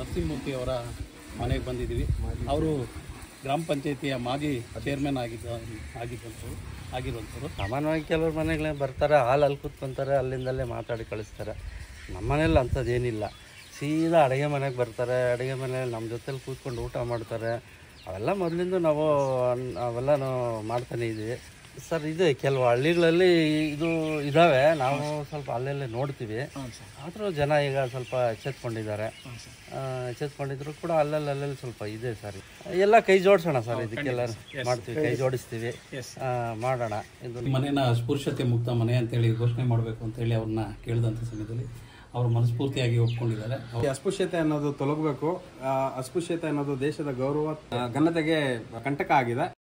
ನರಸಿಂಹಮೂರ್ತಿ ಅವರ ಮನೆಗೆ ಬಂದಿದ್ದೀವಿ ಅವರು ಗ್ರಾಮ ಪಂಚಾಯತಿಯ ಮಾಜಿ ಚೇರ್ಮನ್ ಆಗಿದ್ದ ಆಗಿದ್ದಂಥವ್ರು ಆಗಿರುವಂಥವ್ರು ಸಾಮಾನ್ಯವಾಗಿ ಕೆಲವ್ರು ಮನೆಗಳೇ ಬರ್ತಾರೆ ಹಾಲಲ್ಲಿ ಕೂತ್ಕೊಂತಾರೆ ಅಲ್ಲಿಂದಲ್ಲೇ ಮಾತಾಡಿ ಕಳಿಸ್ತಾರೆ ನಮ್ಮ ಮನೇಲಿ ಅಂಥದ್ದು ಏನಿಲ್ಲ ಸೀದಾ ಅಡುಗೆ ಮನೆಗೆ ಬರ್ತಾರೆ ಅಡುಗೆ ಮನೆಯಲ್ಲಿ ನಮ್ಮ ಜೊತೆಲಿ ಕೂತ್ಕೊಂಡು ಊಟ ಮಾಡ್ತಾರೆ ಅವೆಲ್ಲ ಮೊದಲಿಂದ ನಾವು ಅನ್- ಅವೆಲ್ಲನೂ ಮಾಡ್ತಾನೆ ಇದ್ದೀವಿ ಸರ್ ಇದೆ ಕೆಲವು ಹಳ್ಳಿಗಳಲ್ಲಿ ಇದು ಇದ್ದಾವೆ ನಾವು ಸ್ವಲ್ಪ ಅಲ್ಲೆಲ್ಲೇ ನೋಡ್ತೀವಿ ಆದರೂ ಜನ ಈಗ ಸ್ವಲ್ಪ ಎಚ್ಚೆತ್ಕೊಂಡಿದ್ದಾರೆ ಆ, ಎಚ್ಚೆತ್ಕೊಂಡಿದ್ರು ಕೂಡ ಅಲ್ಲಲ್ಲಿ ಅಲ್ಲಲ್ಲಿ ಸ್ವಲ್ಪ ಇದೆ ಸರ್ ಎಲ್ಲ ಕೈ ಜೋಡಿಸೋಣ ಸರ್ ಇದಕ್ಕೆಲ್ಲ ಮಾಡ್ತೀವಿ ಕೈ ಜೋಡಿಸ್ತೀವಿ ಆ, ಮಾಡೋಣ ಇದು ಈ ಮನೆನ ಅಸ್ಪೃಶ್ಯತೆ ಮುಕ್ತ ಮನೆ ಅಂತೇಳಿ ಘೋಷಣೆ ಮಾಡಬೇಕು ಅಂತೇಳಿ ಅವ್ರನ್ನ ಕೇಳಿದಂಥ ಸಮಯದಲ್ಲಿ ಅವರು ಮನಸ್ಫೂರ್ತಿಯಾಗಿ ಒಪ್ಕೊಂಡಿದ್ದಾರೆ ಈ ಅಸ್ಪೃಶ್ಯತೆ ಅನ್ನೋದು ತೊಲಗಬೇಕು ಅಸ್ಪೃಶ್ಯತೆ ಅನ್ನೋದು ದೇಶದ ಗೌರವ ಆ, ಘನತೆಗೆ ಕಂಟಕ ಆಗಿದೆ